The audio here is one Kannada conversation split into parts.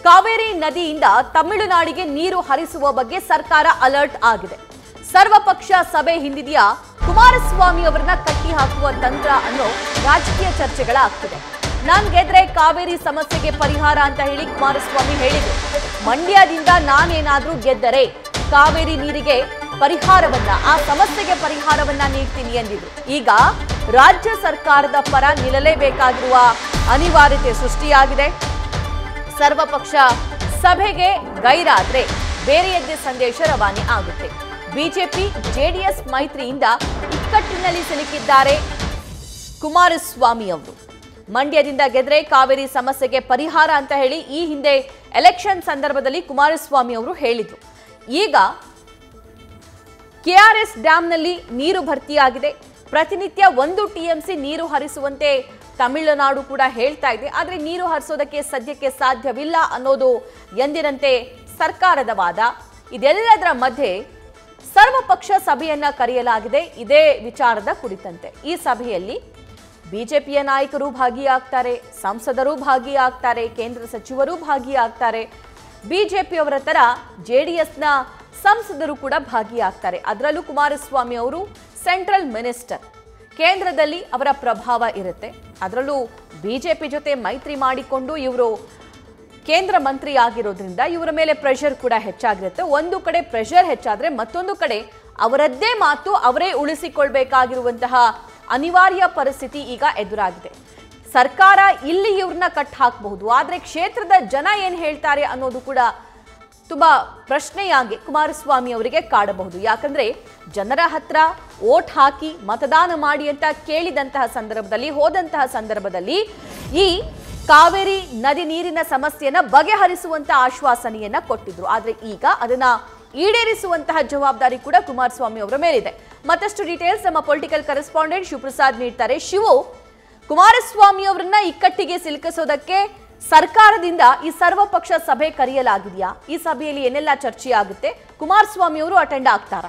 ಕಾವೇರಿ ನದಿಯಿಂದ ತಮಿಳುನಾಡಿಗೆ ನೀರು ಹರಿಸುವ ಬಗ್ಗೆ ಸರ್ಕಾರ ಅಲರ್ಟ್ ಆಗಿದೆ ಸರ್ವಪಕ್ಷ ಸಭೆ ಹಿಂದಿದೆಯಾ ಕುಮಾರಸ್ವಾಮಿ ಅವರನ್ನ ಕಟ್ಟಿ ಹಾಕುವ ತಂತ್ರ ಅನ್ನೋ ರಾಜಕೀಯ ಚರ್ಚೆಗಳಾಗ್ತಿದೆ ನಾನ್ ಗೆದ್ರೆ ಕಾವೇರಿ ಸಮಸ್ಯೆಗೆ ಪರಿಹಾರ ಅಂತ ಹೇಳಿ ಕುಮಾರಸ್ವಾಮಿ ಹೇಳಿದ್ರು ಮಂಡ್ಯದಿಂದ ನಾನೇನಾದ್ರೂ ಗೆದ್ದರೆ ಕಾವೇರಿ ನೀರಿಗೆ ಪರಿಹಾರವನ್ನ ಆ ಸಮಸ್ಯೆಗೆ ಪರಿಹಾರವನ್ನ ನೀಡ್ತೀನಿ ಎಂದಿದ್ರು ಈಗ ರಾಜ್ಯ ಸರ್ಕಾರದ ಪರ ನಿಲ್ಲಲೇಬೇಕಾಗಿರುವ ಅನಿವಾರ್ಯತೆ ಸೃಷ್ಟಿಯಾಗಿದೆ ಸರ್ವಪಕ್ಷ ಸಭೆಗೆ ಗೈರಾದ್ರೆ ಬೇರೆಯದ್ದೇ ಸಂದೇಶ ರವಾನೆ ಆಗುತ್ತೆ ಬಿಜೆಪಿ ಜೆಡಿಎಸ್ ಮೈತ್ರಿಯಿಂದ ಇಕ್ಕಟ್ಟಿನಲ್ಲಿ ಸಿಲುಕಿದ್ದಾರೆ ಕುಮಾರಸ್ವಾಮಿ ಅವರು ಮಂಡ್ಯದಿಂದ ಗೆದ್ರೆ ಕಾವೇರಿ ಸಮಸ್ಯೆಗೆ ಪರಿಹಾರ ಅಂತ ಹೇಳಿ ಈ ಹಿಂದೆ ಎಲೆಕ್ಷನ್ ಸಂದರ್ಭದಲ್ಲಿ ಕುಮಾರಸ್ವಾಮಿ ಅವರು ಹೇಳಿದ್ರು ಈಗ ಕೆಆರ್ಎಸ್ ಡ್ಯಾಂನಲ್ಲಿ ನೀರು ಭರ್ತಿಯಾಗಿದೆ ಪ್ರತಿನಿತ್ಯ ಒಂದು ಟಿಎಂಸಿ ನೀರು ಹರಿಸುವಂತೆ ತಮಿಳುನಾಡು ಕೂಡ ಹೇಳ್ತಾ ಇದೆ ಆದರೆ ನೀರು ಹರಿಸೋದಕ್ಕೆ ಸದ್ಯಕ್ಕೆ ಸಾಧ್ಯವಿಲ್ಲ ಅನ್ನೋದು ಎಂದಿನಂತೆ ಸರ್ಕಾರದ ವಾದ ಇದೆಲ್ಲದರ ಮಧ್ಯೆ ಸರ್ವಪಕ್ಷ ಸಭೆಯನ್ನ ಕರೆಯಲಾಗಿದೆ ಇದೇ ವಿಚಾರದ ಕುರಿತಂತೆ ಈ ಸಭೆಯಲ್ಲಿ ಬಿಜೆಪಿಯ ನಾಯಕರು ಭಾಗಿಯಾಗ್ತಾರೆ ಸಂಸದರು ಭಾಗಿಯಾಗ್ತಾರೆ ಕೇಂದ್ರ ಸಚಿವರು ಭಾಗಿಯಾಗ್ತಾರೆ ಬಿಜೆಪಿಯವರ ತರ ಜೆಡಿಎಸ್ನ ಸಂಸದರು ಕೂಡ ಭಾಗಿಯಾಗ್ತಾರೆ ಅದರಲ್ಲೂ ಕುಮಾರಸ್ವಾಮಿ ಅವರು ಸೆಂಟ್ರಲ್ ಮಿನಿಸ್ಟರ್ ಕೇಂದ್ರದಲ್ಲಿ ಅವರ ಪ್ರಭಾವ ಇರುತ್ತೆ ಅದರಲ್ಲೂ ಬಿಜೆಪಿ ಜೊತೆ ಮೈತ್ರಿ ಮಾಡಿಕೊಂಡು ಇವರು ಕೇಂದ್ರ ಮಂತ್ರಿ ಆಗಿರೋದ್ರಿಂದ ಇವರ ಮೇಲೆ ಪ್ರೆಷರ್ ಕೂಡ ಹೆಚ್ಚಾಗಿರುತ್ತೆ ಒಂದು ಕಡೆ ಪ್ರೆಷರ್ ಹೆಚ್ಚಾದ್ರೆ ಮತ್ತೊಂದು ಕಡೆ ಅವರದ್ದೇ ಮಾತು ಅವರೇ ಉಳಿಸಿಕೊಳ್ಬೇಕಾಗಿರುವಂತಹ ಅನಿವಾರ್ಯ ಪರಿಸ್ಥಿತಿ ಈಗ ಎದುರಾಗಿದೆ ಸರ್ಕಾರ ಇಲ್ಲಿ ಇವ್ರನ್ನ ಕಟ್ ಹಾಕಬಹುದು ಆದ್ರೆ ಕ್ಷೇತ್ರದ ಜನ ಏನ್ ಹೇಳ್ತಾರೆ ಅನ್ನೋದು ಕೂಡ ತುಂಬಾ ಪ್ರಶ್ನೆಯಾಗಿ ಕುಮಾರಸ್ವಾಮಿ ಅವರಿಗೆ ಕಾಡಬಹುದು ಯಾಕಂದ್ರೆ ಜನರ ಹತ್ರ ಓಟ್ ಹಾಕಿ ಮತದಾನ ಮಾಡಿ ಅಂತ ಕೇಳಿದಂತಹ ಸಂದರ್ಭದಲ್ಲಿ ಹೋದಂತಹ ಸಂದರ್ಭದಲ್ಲಿ ಈ ಕಾವೇರಿ ನದಿ ನೀರಿನ ಸಮಸ್ಯೆಯನ್ನ ಬಗೆಹರಿಸುವಂತ ಆಶ್ವಾಸನೆಯನ್ನ ಕೊಟ್ಟಿದ್ರು ಆದ್ರೆ ಈಗ ಅದನ್ನ ಈಡೇರಿಸುವಂತಹ ಜವಾಬ್ದಾರಿ ಕೂಡ ಕುಮಾರಸ್ವಾಮಿ ಅವರ ಮೇಲಿದೆ ಮತ್ತಷ್ಟು ಡೀಟೇಲ್ಸ್ ನಮ್ಮ ಪೊಲಿಟಿಕಲ್ ಕರೆಸ್ಪಾಂಡೆಂಟ್ ಶಿವಪ್ರಸಾದ್ ನೀಡ್ತಾರೆ ಶಿವು ಕುಮಾರಸ್ವಾಮಿ ಅವರನ್ನ ಇಕ್ಕಟ್ಟಿಗೆ ಸಿಲುಕಿಸೋದಕ್ಕೆ ಸರ್ಕಾರದಿಂದ ಈ ಸರ್ವಪಕ್ಷ ಸಭೆ ಕರೆಯಲಾಗಿದೆಯಾ ಈ ಸಭೆಯಲ್ಲಿ ಏನೆಲ್ಲ ಚರ್ಚೆ ಆಗುತ್ತೆ ಕುಮಾರಸ್ವಾಮಿ ಅವರು ಅಟೆಂಡ್ ಆಗ್ತಾರಾ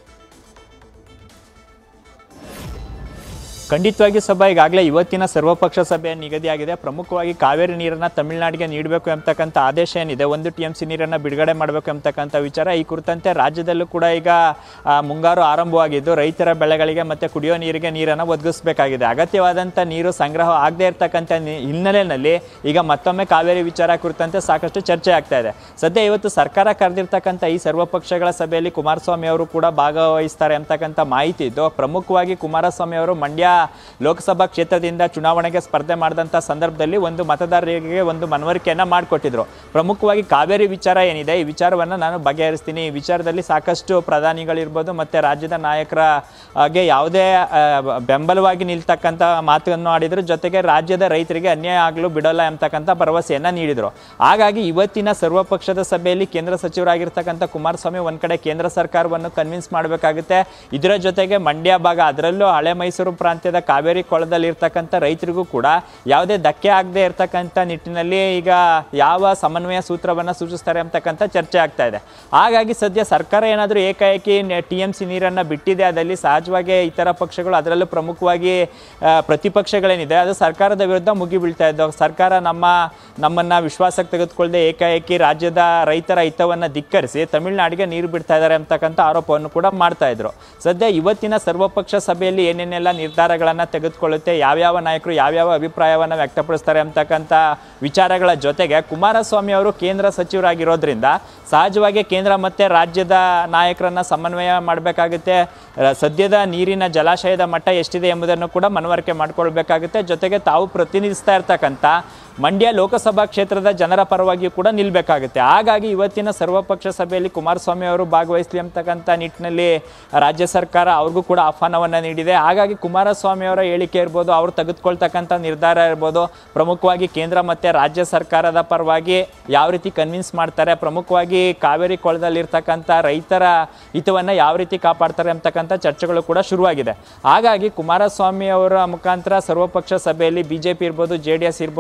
ಖಂಡಿತವಾಗಿ ಸಭಾ ಈಗಾಗಲೇ ಇವತ್ತಿನ ಸರ್ವಪಕ್ಷ ಸಭೆ ನಿಗದಿಯಾಗಿದೆ ಪ್ರಮುಖವಾಗಿ ಕಾವೇರಿ ನೀರನ್ನು ತಮಿಳುನಾಡಿಗೆ ನೀಡಬೇಕು ಎಂಬತಕ್ಕಂಥ ಆದೇಶ ಏನಿದೆ ಒಂದು ಟಿ ಎಂ ಸಿ ನೀರನ್ನು ಬಿಡುಗಡೆ ಮಾಡಬೇಕು ಎಂಬತಕ್ಕಂಥ ವಿಚಾರ ಈ ಕುರಿತಂತೆ ರಾಜ್ಯದಲ್ಲೂ ಕೂಡ ಈಗ ಆ, ಮುಂಗಾರು ಆರಂಭವಾಗಿದ್ದು ರೈತರ ಬೆಳೆಗಳಿಗೆ ಮತ್ತು ಕುಡಿಯೋ ನೀರಿಗೆ ನೀರನ್ನು ಒದಗಿಸಬೇಕಾಗಿದೆ ಅಗತ್ಯವಾದಂಥ ನೀರು ಸಂಗ್ರಹ ಆಗದೇ ಇರತಕ್ಕಂಥ ನಿ- ಹಿನ್ನೆಲೆಯಲ್ಲಿ ಈಗ ಮತ್ತೊಮ್ಮೆ ಕಾವೇರಿ ವಿಚಾರ ಕುರಿತಂತೆ ಸಾಕಷ್ಟು ಚರ್ಚೆ ಆಗ್ತಾ ಇದೆ ಸದ್ಯ ಇವತ್ತು ಸರ್ಕಾರ ಕರೆದಿರ್ತಕ್ಕಂಥ ಈ ಸರ್ವಪಕ್ಷಗಳ ಸಭೆಯಲ್ಲಿ ಕುಮಾರಸ್ವಾಮಿ ಅವರು ಕೂಡ ಭಾಗವಹಿಸ್ತಾರೆ ಅಂತಕ್ಕಂಥ ಮಾಹಿತಿ ಇದ್ದು ಪ್ರಮುಖವಾಗಿ ಕುಮಾರಸ್ವಾಮಿ ಅವರು ಮಂಡ್ಯ ಲೋಕಸಭಾ ಕ್ಷೇತ್ರದಿಂದ ಚುನಾವಣೆಗೆ ಸ್ಪರ್ಧೆ ಮಾಡಿದಂಥ ಸಂದರ್ಭದಲ್ಲಿ ಒಂದು ಮತದಾರರಿಗೆ ಒಂದು ಮನವರಿಕೆಯನ್ನು ಮಾಡಿಕೊಟ್ಟಿದ್ರು ಪ್ರಮುಖವಾಗಿ ಕಾವೇರಿ ವಿಚಾರ ಏನಿದೆ ಈ ವಿಚಾರವನ್ನು ನಾನು ಬಗೆಹರಿಸ್ತೀನಿ ಈ ವಿಚಾರದಲ್ಲಿ ಸಾಕಷ್ಟು ಪ್ರಧಾನಿಗಳಿರ್ಬೋದು ಮತ್ತು ರಾಜ್ಯದ ನಾಯಕರ ಹಾಗೆ ಯಾವುದೇ ಆ, ಬೆಂಬಲವಾಗಿ ನಿಲ್ತಕ್ಕಂಥ ಮಾತನ್ನು ಆಡಿದ್ರು ಜೊತೆಗೆ ರಾಜ್ಯದ ರೈತರಿಗೆ ಅನ್ಯಾಯ ಆಗಲು ಬಿಡಲ್ಲ ಎಂಬತಕ್ಕಂಥ ಭರವಸೆಯನ್ನು ನೀಡಿದರು ಹಾಗಾಗಿ ಇವತ್ತಿನ ಸರ್ವಪಕ್ಷದ ಸಭೆಯಲ್ಲಿ ಕೇಂದ್ರ ಸಚಿವರಾಗಿರ್ತಕ್ಕಂಥ ಕುಮಾರಸ್ವಾಮಿ ಒಂದು ಕಡೆ ಕೇಂದ್ರ ಸರ್ಕಾರವನ್ನು ಕನ್ವಿನ್ಸ್ ಮಾಡಬೇಕಾಗುತ್ತೆ ಇದರ ಜೊತೆಗೆ ಮಂಡ್ಯ ಭಾಗ ಅದರಲ್ಲೂ ಹಳೆ ಮೈಸೂರು ಪ್ರಾಂತ್ಯದ ಕಾವೇರಿ ಕೊಳದಲ್ಲಿ ಇರ್ತಕ್ಕಂಥ ರೈತರಿಗೂ ಕೂಡ ಯಾವುದೇ ಧಕ್ಕೆ ಆಗದೆ ಇರತಕ್ಕಂಥ ನಿಟ್ಟಿನಲ್ಲಿ ಈಗ ಯಾವ ಸಮನ್ವಯ ಸೂತ್ರವನ್ನು ಸೂಚಿಸ್ತಾರೆ ಅಂತಕ್ಕಂಥ ಚರ್ಚೆ ಆಗ್ತಾ ಇದೆ ಹಾಗಾಗಿ ಸದ್ಯ ಸರ್ಕಾರ ಏನಾದರೂ ಏಕಾಏಕಿ ಟಿ ಎಂ ಸಿ ನೀರನ್ನು ಬಿಟ್ಟಿದೆ ಅದಲ್ಲಿ ಸಹಜವಾಗಿ ಇತರ ಪಕ್ಷಗಳು ಅದರಲ್ಲೂ ಪ್ರಮುಖವಾಗಿ ಆ, ಪ್ರತಿಪಕ್ಷಗಳೇನಿದೆ ಅದು ಸರ್ಕಾರದ ವಿರುದ್ಧ ಮುಗಿ ಬೀಳ್ತಾ ಇದ್ದವು ಸರ್ಕಾರ ನಮ್ಮ ನಮ್ಮನ್ನು ವಿಶ್ವಾಸಕ್ಕೆ ತೆಗೆದುಕೊಳ್ಳದೆ ಏಕಾಏಕಿ ರಾಜ್ಯದ ರೈತರ ಹಿತವನ್ನು ಧಿಕ್ಕರಿಸಿ ತಮಿಳುನಾಡಿಗೆ ನೀರು ಬಿಡ್ತಾ ಇದ್ದಾರೆ ಅಂತಕ್ಕಂಥ ಆರೋಪವನ್ನು ಕೂಡ ಮಾಡ್ತಾ ಇದ್ರು ಸದ್ಯ ಇವತ್ತಿನ ಸರ್ವಪಕ್ಷ ಸಭೆಯಲ್ಲಿ ಏನೇನೆಲ್ಲ ನಿರ್ಧಾರಗಳನ್ನು ತೆಗೆದುಕೊಳ್ಳುತ್ತೆ ಯಾವ್ಯಾವ ನಾಯಕರು ಯಾವ್ಯಾವ ಅಭಿಪ್ರಾಯವನ್ನು ವ್ಯಕ್ತಪಡಿಸ್ತಾರೆ ಅಂತಕ್ಕಂಥ ವಿಚಾರಗಳ ಜೊತೆಗೆ ಕುಮಾರಸ್ವಾಮಿ ಅವರು ಕೇಂದ್ರ ಸಚಿವರಾಗಿರೋದ್ರಿಂದ ಸಹಜವಾಗಿ ಕೇಂದ್ರ ಮತ್ತು ರಾಜ್ಯದ ನಾಯಕರನ್ನ ಸಮನ್ವಯ ಮಾಡಬೇಕಾಗುತ್ತೆ ಸದ್ಯದ ನೀರಿನ ಜಲಾಶಯದ ಮಟ್ಟ ಎಷ್ಟಿದೆ ಎಂಬುದನ್ನು ಕೂಡ ಮನವರಿಕೆ ಮಾಡಿಕೊಳ್ಬೇಕಾಗುತ್ತೆ ಜೊತೆಗೆ ತಾವು ಪ್ರತಿನಿಧಿಸ್ತಾ ಇರ್ತಕ್ಕಂಥ ಮಂಡ್ಯ ಲೋಕಸಭಾ ಕ್ಷೇತ್ರದ ಜನರ ಪರವಾಗಿಯೂ ಕೂಡ ನಿಲ್ಲಬೇಕಾಗುತ್ತೆ ಹಾಗಾಗಿ ಇವತ್ತಿನ ಸರ್ವಪಕ್ಷ ಸಭೆಯಲ್ಲಿ ಕುಮಾರಸ್ವಾಮಿ ಅವರು ಭಾಗವಹಿಸಲಿ ಅಂತಕ್ಕಂಥ ನಿಟ್ಟಿನಲ್ಲಿ ರಾಜ್ಯ ಸರ್ಕಾರ ಅವ್ರಿಗೂ ಕೂಡ ಆಹ್ವಾನವನ್ನು ನೀಡಿದೆ ಹಾಗಾಗಿ ಕುಮಾರಸ್ವಾಮಿ ಅವರ ಹೇಳಿಕೆ ಇರ್ಬೋದು ಅವರು ತೆಗೆದುಕೊಳ್ತಕ್ಕಂಥ ನಿರ್ಧಾರ ಇರ್ಬೋದು ಪ್ರಮುಖವಾಗಿ ಕೇಂದ್ರ ಮತ್ತು ರಾಜ್ಯ ಸರ್ಕಾರದ ಪರವಾಗಿ ಯಾವ ರೀತಿ ಕನ್ವಿನ್ಸ್ ಮಾಡ್ತಾರೆ ಪ್ರಮುಖವಾಗಿ ಕಾವೇರಿ ಕೊಳದಲ್ಲಿರ್ತಕ್ಕಂಥ ರೈತರ ಹಿತವನ್ನು ಯಾವ ರೀತಿ ಕಾಪಾಡ್ತಾರೆ ಅಂತಕ್ಕಂಥ ಚರ್ಚೆಗಳು ಕೂಡ ಶುರುವಾಗಿದೆ ಹಾಗಾಗಿ ಕುಮಾರಸ್ವಾಮಿ ಅವರ ಮುಖಾಂತರ ಸರ್ವಪಕ್ಷ ಸಭೆಯಲ್ಲಿ ಬಿ ಜೆ ಪಿ ಇರ್ಬೋದು ಜೆ ಡಿ ಎಸ್ ಇರ್ಬೋದು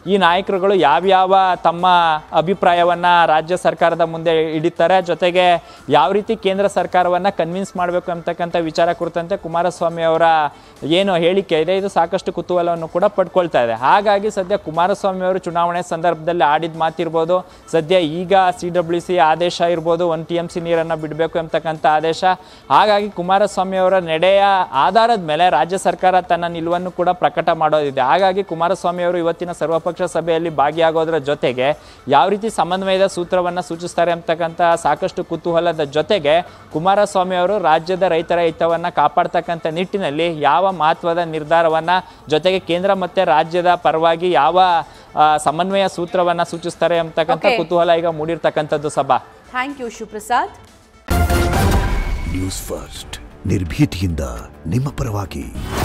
ಈ ನಾಯಕರುಗಳು ಯಾವ್ಯಾವ ತಮ್ಮ ಅಭಿಪ್ರಾಯವನ್ನ ರಾಜ್ಯ ಸರ್ಕಾರದ ಮುಂದೆ ಇಡಿತಾರೆ ಜೊತೆಗೆ ಯಾವ ರೀತಿ ಕೇಂದ್ರ ಸರ್ಕಾರವನ್ನ ಕನ್ವಿನ್ಸ್ ಮಾಡಬೇಕು ಅಂತಕ್ಕಂಥ ವಿಚಾರ ಕುರಿತಂತೆ ಕುಮಾರಸ್ವಾಮಿ ಅವರ ಏನು ಹೇಳಿಕೆ ಇದೆ ಇದು ಸಾಕಷ್ಟು ಕುತೂಹಲವನ್ನು ಕೂಡ ಪಡ್ಕೊಳ್ತಾ ಇದೆ ಹಾಗಾಗಿ ಸದ್ಯ ಕುಮಾರಸ್ವಾಮಿ ಅವರು ಚುನಾವಣೆ ಸಂದರ್ಭದಲ್ಲಿ ಆಡಿದ ಮಾತಿರ್ಬೋದು ಸದ್ಯ ಈಗ ಸಿ ಡಬ್ಲ್ಯೂ ಸಿ ಆದೇಶ ಇರ್ಬೋದು ಒನ್ ಟಿ ಎಮ್ ಸಿ ನೀರನ್ನು ಬಿಡಬೇಕು ಅಂತಕ್ಕಂಥ ಆದೇಶ ಹಾಗಾಗಿ ಕುಮಾರಸ್ವಾಮಿ ಅವರ ನಡೆಯ ಆಧಾರದ ಮೇಲೆ ರಾಜ್ಯ ಸರ್ಕಾರ ತನ್ನ ನಿಲುವನ್ನು ಕೂಡ ಪ್ರಕಟ ಮಾಡೋದಿದೆ ಹಾಗಾಗಿ ಕುಮಾರಸ್ವಾಮಿ ಅವರು ಇವತ್ತಿನ ಸರ್ವಪಕ್ಷ ಸಭೆಯಲ್ಲಿ ಭಾಗಿಯಾಗೋದ್ರ ಜೊತೆಗೆ ಯಾವ ರೀತಿ ಸಮನ್ವಯದ ಸೂತ್ರವನ್ನು ಸೂಚಿಸ್ತಾರೆ ಅಂತಕ್ಕಂಥ ಸಾಕಷ್ಟು ಕುತೂಹಲದ ಜೊತೆಗೆ ಕುಮಾರಸ್ವಾಮಿ ಅವರು ರಾಜ್ಯದ ರೈತರ ಹಿತವನ್ನು ಕಾಪಾಡ್ತಕ್ಕಂಥ ನಿಟ್ಟಿನಲ್ಲಿ ಯಾವ ಮಹತ್ವದ ನಿರ್ಧಾರವನ್ನು ಜೊತೆಗೆ ಕೇಂದ್ರ ಮತ್ತು ರಾಜ್ಯದ ಪರವಾಗಿ ಯಾವ ಆ, ಸಮನ್ವಯ ಸೂತ್ರವನ್ನು ಸೂಚಿಸ್ತಾರೆ ಅಂತಕ್ಕಂಥ Okay. ಕುತೂಹಲ ಈಗ ಮೂಡಿರ್ತಕ್ಕಂಥದ್ದು ಸಭಾ thank you Shivaprasad news first ನಿರ್ಭೀತಿಯಿಂದ ನಿಮ್ಮ ಪರವಾಗಿ